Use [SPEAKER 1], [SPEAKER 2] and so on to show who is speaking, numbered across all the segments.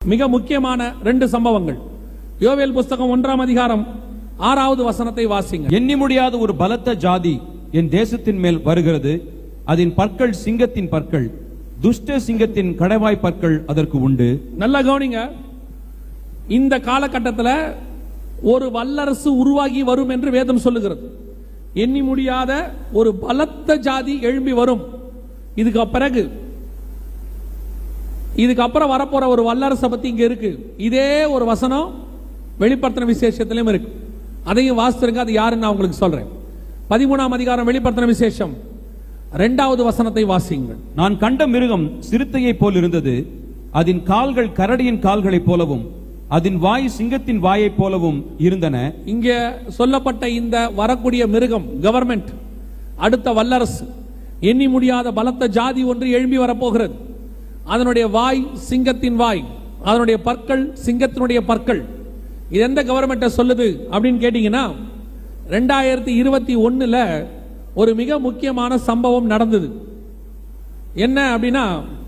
[SPEAKER 1] மிக முக்கியமான ரெண்டு சம்பவங்கள் யோவேல் புஸ்தகம் ஒன்றாம் அதிகாரம் ஆறாவது வசனத்தை வாசிங்க
[SPEAKER 2] எண்ணி முடியாத ஒரு பலத்த ஜாதி என் தேசத்தின் மேல் வருகிறது அதன் பற்கள் சிங்கத்தின் பற்கள் துஷ்ட சிங்கத்தின் கடைவாய் பற்கள் அதற்கு உண்டு
[SPEAKER 1] நல்லா கவனிங்க இந்த காலகட்டத்தில் ஒரு வல்லரசு உருவாகி வரும் என்று வேதம் சொல்லுகிறது எண்ணி முடியாத ஒரு பலத்த ஜாதி எழும்பி வரும் இதுக்கு பிறகு இதுக்கு அப்புறம் வரப்போற ஒரு வல்லரசை பத்தி இங்க இருக்கு இதே ஒரு வசனம் வெளிப்படுத்தின விசேஷத்திலும் இருக்கு அதையும் வாசித்திருங்க அது யாருன்னு நான் உங்களுக்கு சொல்றேன் பதிமூணாம் அதிகாரம் வெளிப்படுத்தின விசேஷம் ரெண்டாவது வசனத்தை வாசியுங்கள்
[SPEAKER 2] நான் கண்ட மிருகம் சிறுத்தையைப் போல் இருந்தது அதன் கால்கள் கரடியின் கால்களைப் போலவும் அதன் வாய் சிங்கத்தின் வாயைப் போலவும் இருந்தன
[SPEAKER 1] இங்க சொல்லப்பட்ட இந்த வரக்கூடிய மிருகம் கவர்மெண்ட் அடுத்த வல்லரசு எண்ணி முடியாத பலத்த ஜாதி ஒன்று எழும்பி வரப்போகிறது அதனுடைய வாய் சிங்கத்தின் வாய் அதனுடைய பற்கள் சிங்கத்தினுடைய பற்கள் இது எந்த கவர்மெண்ட்டை சொல்லுது அப்படின்னு கேட்டீங்கன்னா ரெண்டாயிரத்தி இருபத்தி ஒண்ணுல ஒரு மிக முக்கியமான சம்பவம் நடந்தது என்ன அப்படின்னா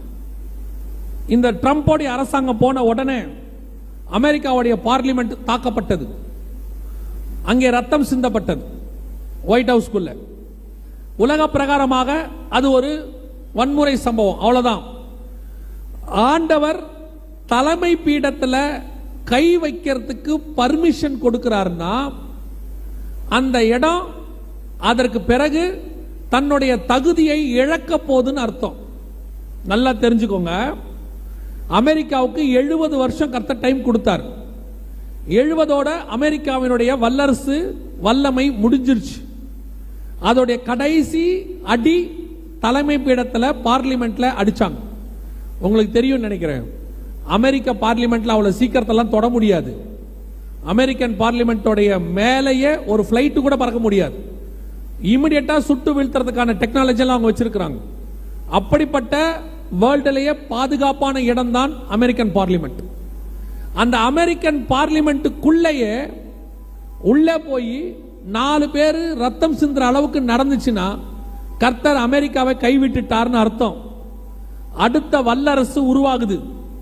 [SPEAKER 1] இந்த ட்ரம்போடைய அரசாங்கம் போன உடனே அமெரிக்காவுடைய பார்லிமெண்ட் தாக்கப்பட்டது அங்கே ரத்தம் சிந்தப்பட்டது ஒயிட் ஹவுஸ்க்குள்ள உலக பிரகாரமாக அது ஒரு வன்முறை சம்பவம் அவ்வளவுதான் ஆண்டவர் தலைமை பீடத்துல கை வைக்கிறதுக்கு பர்மிஷன் கொடுக்கிறாருன்னா அந்த இடம் அதற்கு பிறகு தன்னுடைய தகுதியை இழக்க போகுதுன்னு அர்த்தம் நல்லா தெரிஞ்சுக்கோங்க அமெரிக்காவுக்கு எழுபது வருஷம் கர்த்த டைம் கொடுத்தார் எழுபதோட அமெரிக்காவினுடைய வல்லரசு வல்லமை முடிஞ்சிருச்சு அதோடைய கடைசி அடி தலைமை பீடத்துல பார்லிமெண்ட்ல அடிச்சாங்க உங்களுக்கு தெரியும் நினைக்கிறேன் அமெரிக்க பார்லிமெண்ட்ல அவ்வளவு சீக்கிரத்தெல்லாம் தொட முடியாது அமெரிக்கன் பார்லிமெண்டோடைய மேலேயே ஒரு ஃபிளைட் கூட பறக்க முடியாது இமிடியட்டா சுட்டு வீழ்த்துறதுக்கான டெக்னாலஜி எல்லாம் அவங்க வச்சிருக்கிறாங்க அப்படிப்பட்ட வேர்ல்டுலேயே பாதுகாப்பான இடம் தான் அமெரிக்கன் பார்லிமெண்ட் அந்த அமெரிக்கன் பார்லிமெண்ட்டுக்குள்ளேயே உள்ளே போய் நாலு பேர் ரத்தம் சிந்துற அளவுக்கு நடந்துச்சுன்னா கர்த்தர் அமெரிக்காவை கைவிட்டுட்டார்னு அர்த்தம் அடுத்த வல்லரசு உருவாகுது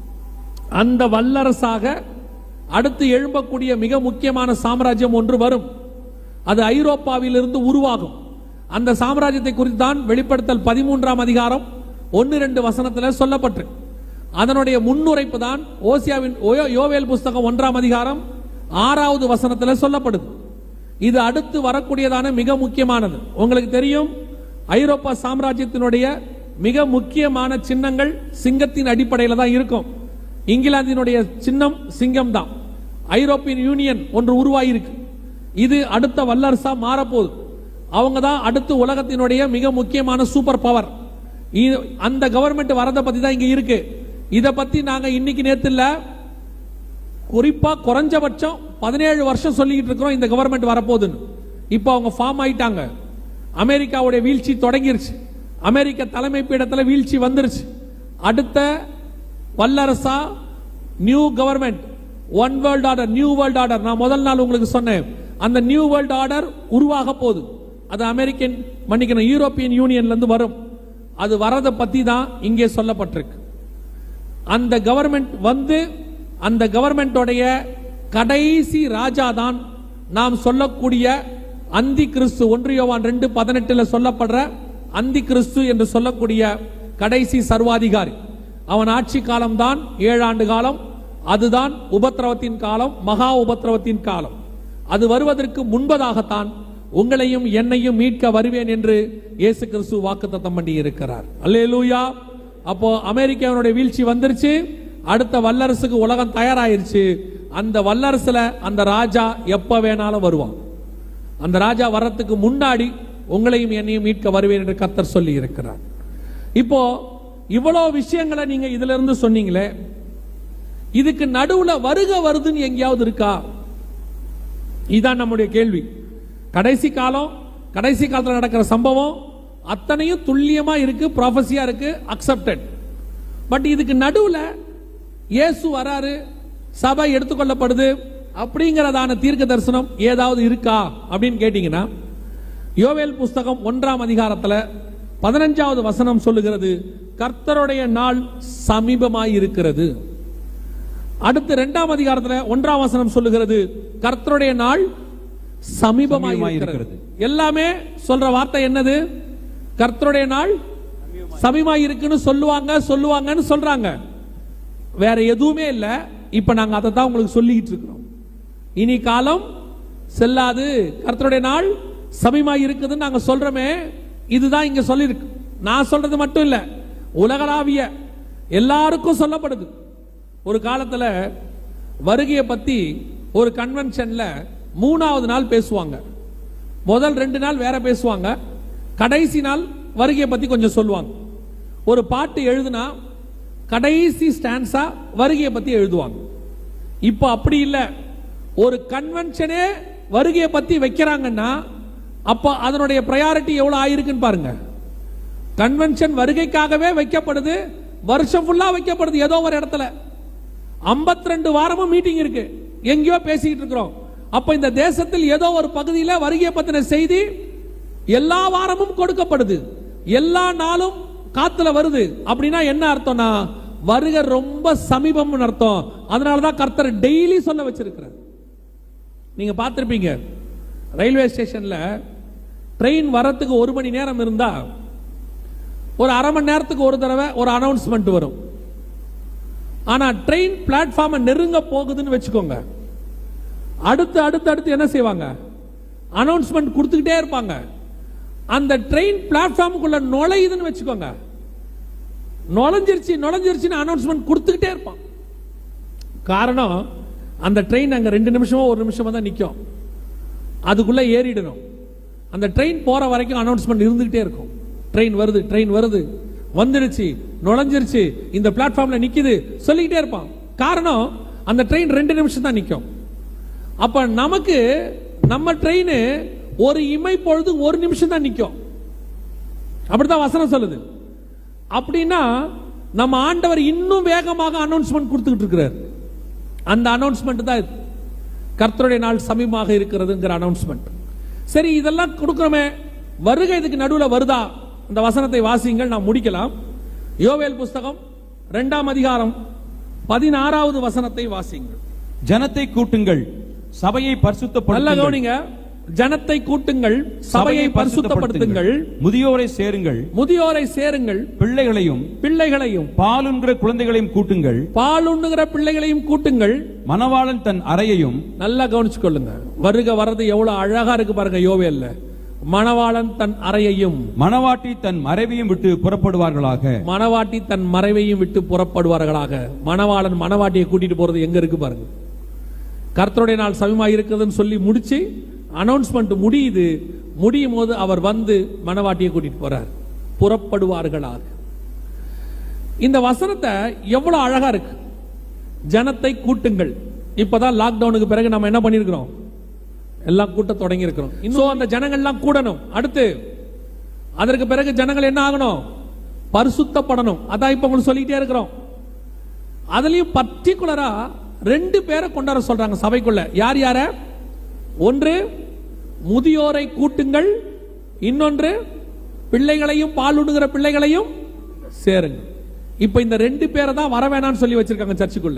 [SPEAKER 1] அந்த வல்லரசாக அடுத்து எழும்பக்கூடிய மிக முக்கியமான சாம்ராஜ்யம் ஒன்று வரும் அது ஐரோப்பாவிலிருந்து உருவாகும் அந்த சாம்ராஜ்யத்தை குறித்து தான் வெளிப்படுத்தல் பதிமூன்றாம் அதிகாரம் ஒன்னு ரெண்டு வசனத்துல சொல்லப்பட்டிருக்கு அதனுடைய முன்னுரைப்பு தான் ஓசியாவின் ஓயோ- யோவேல் புஸ்தகம் ஒன்றாம் அதிகாரம் ஆறாவது வசனத்துல சொல்லப்படுது இது அடுத்து வரக்கூடியதான மிக முக்கியமானது உங்களுக்கு தெரியும் ஐரோப்பா சாம்ராஜ்யத்தினுடைய மிக முக்கியமான சின்னங்கள் சிங்கத்தின் அடிப்படையில் தான் இருக்கும் இங்கிலாந்தினுடைய சின்னம் சிங்கம் தான் ஐரோப்பியன் யூனியன் ஒன்று உருவாகியிருக்கு இது அடுத்த வல்லரசா மாறப்போகுது அவங்க தான் அடுத்து உலகத்தினுடைய மிக முக்கியமான சூப்பர் பவர் இது- அந்த கவர்மெண்ட் வரதை பத்தி தான் இங்க இருக்கு இத பத்தி நாங்க இன்னைக்கு நேத்து இல்ல குறிப்பா குறைஞ்சபட்சம் பதினேழு வருஷம் சொல்லிக்கிட்டு இருக்கிறோம் இந்த கவர்மெண்ட் வரப்போகுதுன்னு இப்போ அவங்க ஃபார்ம் ஆயிட்டாங்க அமெரிக்காவுடைய வீழ்ச்சி தொடங்கிருச்சு அமெரிக்க தலைமை பீடத்துல வீழ்ச்சி வந்துருச்சு அடுத்த வல்லரசா new government one world order new world order நான் முதல் நாள் உங்களுக்கு சொன்னேன் அந்த நியூ வேர்ல்ட் ஆர்டர் உருவாக போகுது அது அமெரிக்கன் மன்னிக்கணும் யூரோப்பியன் யூனியன்ல இருந்து வரும் அது வரதை பத்தி தான் இங்கே சொல்லப்பட்டிருக்கு அந்த கவர்மெண்ட் வந்து அந்த கவர்மெண்டோடைய கடைசி ராஜா தான் நாம் சொல்லக்கூடிய அந்தி கிறிஸ்து ஒன்றியவான் ரெண்டு பதினெட்டுல சொல்லப்படுற அந்தி கிறிஸ்து என்று சொல்லக்கூடிய கடைசி சர்வாதிகாரி அவன் ஆட்சி காலம்தான் ஏழாண்டு காலம் அதுதான் உபத்திரவத்தின் காலம் மகா உபத்திரவத்தின் காலம் அது வருவதற்கு முன்பதாகத்தான் உங்களையும் என்னையும் மீட்க வருவேன் என்று இயேசு கிறிஸ்து வாக்குத்தத்தம் பண்ணி இருக்கிறார் அல்லேலூயா அப்போ அமெரிக்காவினுடைய வீழ்ச்சி வந்துருச்சு அடுத்த வல்லரசுக்கு உலகம் தயாராயிருச்சு அந்த வல்லரசுல அந்த ராஜா எப்ப வேணாலும் வருவான் அந்த ராஜா வர்றதுக்கு முன்னாடி உங்களையும் என்னையும் மீட்க வருவேன் என்று கர்த்தர் சொல்லி இருக்கிறார் இப்போ இவ்வளவு விஷயங்களை நீங்க இதுல இருந்து சொன்னீங்களே இதுக்கு நடுவுல வருக வருதுன்னு எங்கேயாவது இருக்கா இதான் நம்முடைய கேள்வி கடைசி காலம் கடைசி காலத்துல நடக்கிற சம்பவம் அத்தனையும் துல்லியமா இருக்கு ப்ராஃபஸியா இருக்கு அக்செப்டட் பட் இதுக்கு நடுவுல இயேசு வராரு சபை எடுத்துக்கொள்ளப்படுது அப்படிங்கறதான தீர்க்க தரிசனம் ஏதாவது இருக்கா அப்படின்னு கேட்டீங்கன்னா யோவேல் புஸ்தகம் ஒன்றாம் அதிகாரத்துல பதினஞ்சாவது வசனம் சொல்லுகிறது கர்த்தருடைய நாள் சமீபமாய் இருக்கிறது அடுத்து இரண்டாம் அதிகாரத்துல ஒன்றாம் வசனம் சொல்லுகிறது கர்த்தருடைய நாள் சமீபமாய்
[SPEAKER 2] சமீபமாய்
[SPEAKER 1] இருக்கிறது
[SPEAKER 2] இருக்கிறது.
[SPEAKER 1] எல்லாமே சொல்ற வார்த்தை என்னது கர்த்தருடைய நாள் சமீபமாய் இருக்குன்னு சொல்லுவாங்க சொல்லுவாங்கன்னு சொல்றாங்க வேற எதுவுமே இல்ல இப்ப நாங்க அதை தான் உங்களுக்கு சொல்லிக்கிட்டு இருக்கிறோம் இனி காலம் செல்லாது கர்த்தருடைய நாள் சமீபமாய் இருக்குதுன்னு நாங்க சொல்றோமே இதுதான் இங்க சொல்லியிருக்கு நான் சொல்றது மட்டும் இல்ல உலகளாவிய எல்லாருக்கும் சொல்லப்படுது ஒரு காலத்துல வருகையை பத்தி ஒரு கன்வென்ஷன்ல மூணாவது நாள் பேசுவாங்க முதல் ரெண்டு நாள் வேற பேசுவாங்க கடைசி நாள் வருகையை பத்தி கொஞ்சம் சொல்லுவாங்க ஒரு பாட்டு எழுதுனா கடைசி ஸ்டான்ஸா வருகையை பத்தி எழுதுவாங்க இப்போ அப்படி இல்ல ஒரு கன்வென்ஷனே வருகையை பத்தி வைக்கிறாங்கன்னா அப்போ அதனுடைய ப்ரையாரிட்டி எவ்வளவு ஆயிருக்குன்னு பாருங்க கன்வென்ஷன் வருகைக்காகவே வைக்கப்படுது வருஷம் ஃபுல்லா வைக்கப்படுது ஏதோ ஒரு இடத்துல 52 வாரமும் மீட்டிங் இருக்கு எங்கேயோ பேசிக்கிட்டு இருக்கிறோம் அப்ப இந்த தேசத்தில் ஏதோ ஒரு பகுதியில் வருகையை பத்தின செய்தி எல்லா வாரமும் கொடுக்கப்படுது எல்லா நாளும் காத்துல வருது அப்படின்னா என்ன அர்த்தம்னா வருகை ரொம்ப சமீபம்னு அர்த்தம் அதனாலதான் கர்த்தர் டெய்லி சொல்ல வச்சிருக்கிறார் நீங்க பார்த்திருப்பீங்க ரயில்வே ஸ்டேஷன்ல ட்ரெயின் வரத்துக்கு ஒரு மணி நேரம் இருந்தா ஒரு அரை மணி நேரத்துக்கு ஒரு தடவை ஒரு அனௌன்ஸ்மெண்ட் வரும் ஆனா ட்ரெயின் பிளாட்ஃபார்மை நெருங்க போகுதுன்னு வச்சுக்கோங்க அடுத்து அடுத்து அடுத்து என்ன செய்வாங்க அனௌன்ஸ்மெண்ட் கொடுத்துக்கிட்டே இருப்பாங்க அந்த ட்ரெயின் பிளாட்ஃபார்முக்குள்ள நுழையுதுன்னு வச்சுக்கோங்க நுழைஞ்சிருச்சு நுழைஞ்சிருச்சுன்னு அனௌன்ஸ்மெண்ட் கொடுத்துக்கிட்டே இருப்பான் காரணம் அந்த ட்ரெயின் அங்க ரெண்டு நிமிஷமோ ஒரு நிமிஷமா தான் நிற்கும் அதுக்குள்ள ஏறிடணும் அந்த ட்ரெயின் போற வரைக்கும் அனௌன்ஸ்மெண்ட் இருந்துகிட்டே இருக்கும் ட்ரெயின் வருது ட்ரெயின் வருது வந்துடுச்சு நுழைஞ்சிருச்சு இந்த பிளாட்ஃபார்ம்ல நிக்குது சொல்லிக்கிட்டே இருப்பான் காரணம் அந்த ட்ரெயின் ரெண்டு நிமிஷம் தான் நிற்கும் அப்ப நமக்கு நம்ம ட்ரெயின் ஒரு இமை பொழுது ஒரு நிமிஷம் தான் நிற்கும் அப்படித்தான் வசனம் சொல்லுது அப்படின்னா நம்ம ஆண்டவர் இன்னும் வேகமாக அனௌன்ஸ்மெண்ட் கொடுத்துக்கிட்டு இருக்கிறார் அந்த அனௌன்ஸ்மெண்ட் தான் இது கர்த்தருடைய நாள் சமீபமாக இருக்கிறதுங்கிற அனௌன்ஸ்மெண்ட் சரி இதெல்லாம் கொடுக்கிறோமே வருகை இதுக்கு நடுவில் வருதா இந்த வசனத்தை வாசியுங்கள் நான் முடிக்கலாம் யோவேல் புஸ்தகம் இரண்டாம் அதிகாரம் பதினாறாவது வசனத்தை வாசியுங்கள்
[SPEAKER 2] ஜனத்தை கூட்டுங்கள் சபையை
[SPEAKER 1] நல்ல
[SPEAKER 2] பரிசுத்தப்படுத்துங்கள்
[SPEAKER 1] கவனிங்க ஜனத்தை கூட்டுங்கள் சபையை பரிசுத்தப்படுத்துங்கள்
[SPEAKER 2] முதியோரை சேருங்கள்
[SPEAKER 1] முதியோரை சேருங்கள்
[SPEAKER 2] பிள்ளைகளையும்
[SPEAKER 1] பிள்ளைகளையும்
[SPEAKER 2] பாலுண்கிற குழந்தைகளையும் கூட்டுங்கள்
[SPEAKER 1] பாலுண்ணுகிற பிள்ளைகளையும் கூட்டுங்கள்
[SPEAKER 2] மணவாளன் தன் அறையையும்
[SPEAKER 1] நல்லா கவனிச்சுக்கொள்ளுங்க வருக வர்றது எவ்வளவு அழகா இருக்கு பாருங்க யோவேல்ல மணவாளன் தன் அறையையும்
[SPEAKER 2] மணவாட்டி தன் மறைவையும் விட்டு புறப்படுவார்களாக
[SPEAKER 1] மணவாட்டி தன் மறைவையும் விட்டு புறப்படுவார்களாக மணவாளன் மணவாட்டியை கூட்டிட்டு போறது எங்க இருக்கு பாருங்க கர்த்தருடைய நாள் சமயமா இருக்குதுன்னு சொல்லி முடிச்சு அனௌன்ஸ்மெண்ட் முடியுது முடியும் போது அவர் வந்து மணவாட்டியை கூட்டிட்டு போறார் புறப்படுவார்களாக இந்த வசனத்தை எவ்வளவு அழகா இருக்கு ஜனத்தை கூட்டுங்கள் இப்பதான் லாக்டவுனுக்கு பிறகு நம்ம என்ன பண்ணிருக்கிறோம் எல்லாம் கூட்ட தொடங்கி இருக்கிறோம் இன்னும் அந்த ஜனங்கள்லாம் கூடணும் அடுத்து அதற்கு பிறகு ஜனங்கள் என்ன ஆகணும் பரிசுத்தப்படணும் அதான் இப்ப உங்களுக்கு சொல்லிட்டே இருக்கிறோம் அதுலயும் பர்டிகுலரா ரெண்டு பேரை கொண்டாட சொல்றாங்க சபைக்குள்ள யார் யார ஒன்று முதியோரை கூட்டுங்கள் இன்னொன்று பிள்ளைகளையும் பாலுடுகிற பிள்ளைகளையும் சேருங்க இப்ப இந்த ரெண்டு பேரை தான் வர வேணாம்னு சொல்லி வச்சிருக்காங்க சர்ச்சுக்குள்ள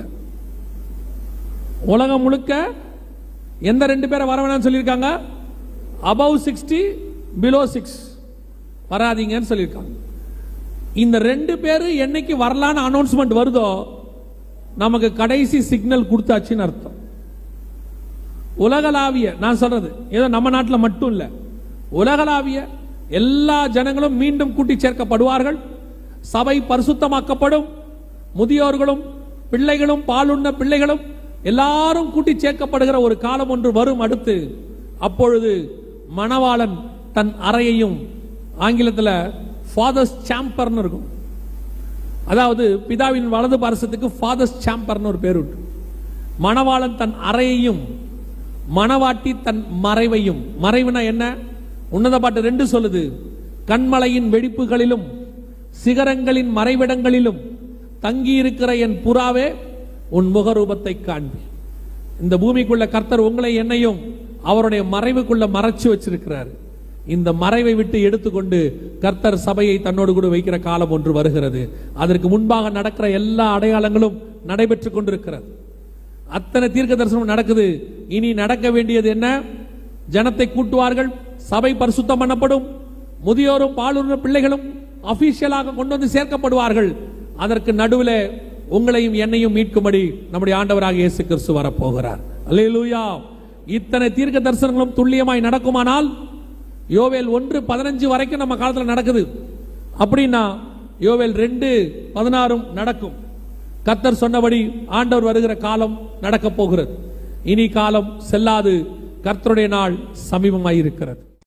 [SPEAKER 1] உலகம் முழுக்க எந்த ரெண்டு பேரை வர வேணாம்னு சொல்லியிருக்காங்க அபவ் சிக்ஸ்டி பிலோ சிக்ஸ் வராதீங்கன்னு சொல்லியிருக்காங்க இந்த ரெண்டு பேரு என்னைக்கு வரலான்னு அனௌன்ஸ்மெண்ட் வருதோ நமக்கு கடைசி சிக்னல் கொடுத்தாச்சுன்னு அர்த்தம் உலகளாவிய நான் சொல்றது ஏதோ நம்ம நாட்டில் மட்டும் இல்ல உலகளாவிய எல்லா ஜனங்களும் மீண்டும் கூட்டி சேர்க்கப்படுவார்கள் சபை பரிசுத்தமாக்கப்படும் முதியோர்களும் பிள்ளைகளும் பாலுண்ண பிள்ளைகளும் எல்லாரும் கூட்டி சேர்க்கப்படுகிற ஒரு காலம் ஒன்று வரும் அடுத்து அப்பொழுது மணவாளன் தன் அறையையும் ஆங்கிலத்தில் ஃபாதர்ஸ் சாம்பர்னு இருக்கும் அதாவது பிதாவின் வலது பாரசத்துக்கு ஃபாதர்ஸ் சாம்பர்னு ஒரு பேர் உண்டு மணவாளன் தன் அறையையும் மணவாட்டி தன் மறைவையும் மறைவுனா என்ன உன்னத பாட்டு ரெண்டு சொல்லுது கண்மலையின் வெடிப்புகளிலும் சிகரங்களின் மறைவிடங்களிலும் தங்கியிருக்கிற என் புறாவே உன் முகரூபத்தை காண்பி இந்த பூமிக்குள்ள கர்த்தர் உங்களை என்னையும் அவருடைய மறைவுக்குள்ள மறைச்சு வச்சிருக்கிறார் இந்த மறைவை விட்டு எடுத்துக்கொண்டு கர்த்தர் சபையை தன்னோடு கூட வைக்கிற காலம் ஒன்று வருகிறது அதற்கு முன்பாக நடக்கிற எல்லா அடையாளங்களும் நடைபெற்றுக் கொண்டிருக்கிறது அத்தனை தீர்க்க தரிசனம் நடக்குது இனி நடக்க வேண்டியது என்ன ஜனத்தை கூட்டுவார்கள் சபை பரிசுத்தம் பண்ணப்படும் முதியோரும் பாலுற பிள்ளைகளும் அபிஷியலாக கொண்டு வந்து சேர்க்கப்படுவார்கள் அதற்கு நடுவில் உங்களையும் என்னையும் மீட்கும்படி நம்முடைய ஆண்டவராக இயேசு கிறிஸ்து வரப்போகிறார் அல்லேலூயா இத்தனை தீர்க்க தரிசனங்களும் துல்லியமாய் நடக்குமானால் யோவேல் ஒன்று பதினஞ்சு வரைக்கும் நம்ம காலத்துல நடக்குது அப்படின்னா யோவேல் ரெண்டு பதினாறும் நடக்கும் கத்தர் சொன்னபடி ஆண்டவர் வருகிற காலம் நடக்கப் போகிறது இனி காலம் செல்லாது கர்த்தருடைய நாள் சமீபமாயிருக்கிறது